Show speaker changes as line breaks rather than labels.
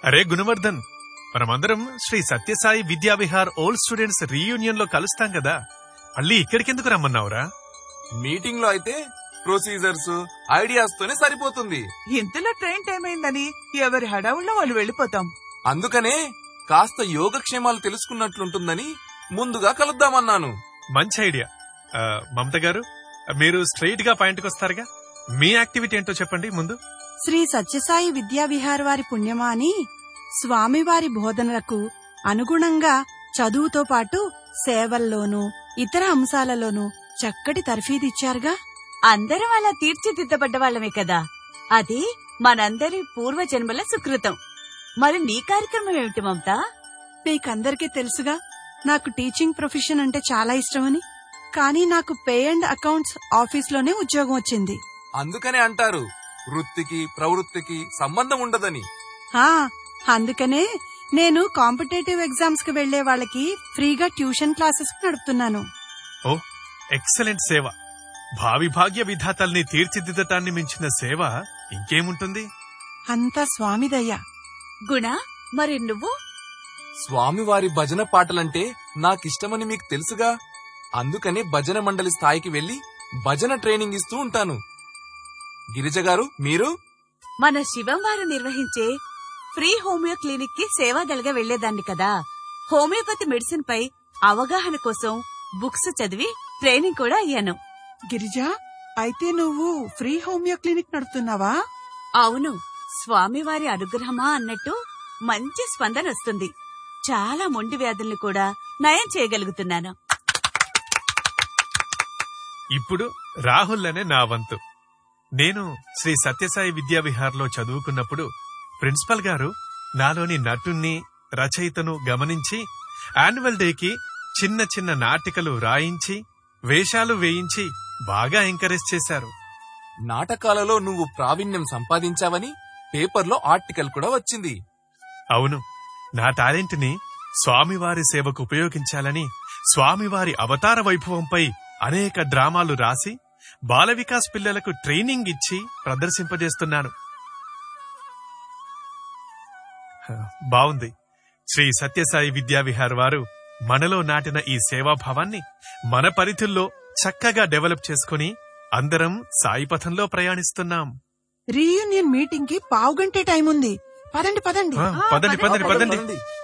అరే గుణవర్ధన్ మనమందరం Sri Sathyasai Vidyavihar old students reunion లో కలుస్తాం కదా మళ్ళీ ఇక్కడికెందుకు రమ్మన్నావురా
మీటింగ్ లో అయితే ప్రొసీజర్స్ ఐడియాస్ తోనే సరిపోతుంది
ఇంతలో ట్రైన్ టైం అయిందని ఎవరి హడావుల్లో వాళ్ళు వెళ్ళిపోతాం
అందుకనే కాస్త యోగక్షేమాలు తెలుసుకున్నట్లుంటుందని ముందుగా కలుద్దామన్నాను
మంచి ఐడియా ఆ, మమత గారు మీరు స్ట్రైట్ గా పాయింట్కి వస్తారుగా మీ యాక్టివిటీ ఏంటో చెప్పండి ముందు
శ్రీ సత్యసాయి విద్యావిహార్ వారి పుణ్యమా అని స్వామివారి బోధనలకు అనుగుణంగా చదువుతో పాటు సేవల్లోనూ ఇతర అంశాలలోనూ చక్కటి తర్ఫీదిచ్చారుగా
అందరం అలా తీర్చిదిద్దబడ్డ వాళ్ళమే కదా అది మనందరి పూర్వజన్మల సుకృతం మరి నీ కార్యక్రమం ఏమిటి మమతా
మీకందరికీ తెలుసుగా నాకు టీచింగ్ ప్రొఫెషన్ అంటే చాలా ఇష్టమని కానీ నాకు పే అండ్ అకౌంట్స్ ఆఫీస్లోనే ఉద్యోగం వచ్చింది
అందుకనే అంటారు వృత్తికి ప్రవృత్తికి సంబంధం ఉండదని
ఆ అందుకనే నేను కాంపిటేటివ్ ఎగ్జామ్స్ కి వెళ్లే వాళ్ళకి ఫ్రీగా ట్యూషన్ క్లాసెస్ నడుపుతున్నాను
ఓ ఎక్సలెంట్ సేవ భావి భాగ్య విధాతల్ని తీర్చిదిద్దటాన్ని మించిన సేవ ఇంకేముంటుంది
అంతా స్వామిదయ్యా
గుణ మరి నువ్వు
స్వామివారి భజన పాటలంటే నాకిష్టమని మీకు తెలుసుగా అందుకనే భజన మండలి స్థాయికి వెళ్లి భజన ట్రైనింగ్ ఇస్తూ ఉంటాను గిరిజ గారు మీరు
మన శివం వారు నిర్వహించే ఫ్రీ హోమియో క్లినిక్ కి సేవాదళగా వెళ్లేదాన్ని కదా హోమియోపతి మెడిసిన్ పై అవగాహన కోసం బుక్స్ చదివి ట్రైనింగ్ కూడా అయ్యాను
గిరిజా అయితే నువ్వు ఫ్రీ హోమియో క్లినిక్ నడుపుతున్నావా
అవును స్వామివారి అనుగ్రహమా అన్నట్టు మంచి స్పందన వస్తుంది చాలా మొండి వ్యాధుల్ని కూడా నయం చేయగలుగుతున్నాను
ఇప్పుడు రాహుల్ అనే నా వంతు నేను శ్రీ సత్యసాయి విద్యావిహార్లో చదువుకున్నప్పుడు ప్రిన్సిపల్ గారు నాలోని నటుణ్ణి రచయితను గమనించి యాన్యువల్ డేకి చిన్న చిన్న నాటికలు రాయించి వేషాలు వేయించి బాగా ఎంకరేజ్ చేశారు
నాటకాలలో నువ్వు ప్రావీణ్యం సంపాదించావని పేపర్లో ఆర్టికల్ కూడా వచ్చింది
అవును నా టాలెంట్ని స్వామివారి సేవకు ఉపయోగించాలని స్వామివారి అవతార వైభవంపై అనేక డ్రామాలు రాసి బాల వికాస్ పిల్లలకు ట్రైనింగ్ ఇచ్చి ప్రదర్శింపజేస్తున్నాను హ, బావుంది శ్రీ సత్యసాయి విద్యావిహార్ వారు మనలో నాటిన ఈ సేవాభావాన్ని మన పరిధుల్లో చక్కగా డెవలప్ చేసుకుని అందరం సాయిపథంలో ప్రయాణిస్తున్నాం
రీయూనియన్ మీటింగ్ కి పావు గంటే టైం ఉంది పదండి పదండి
ఆ, పదండి పదండి పదండి
పదండి.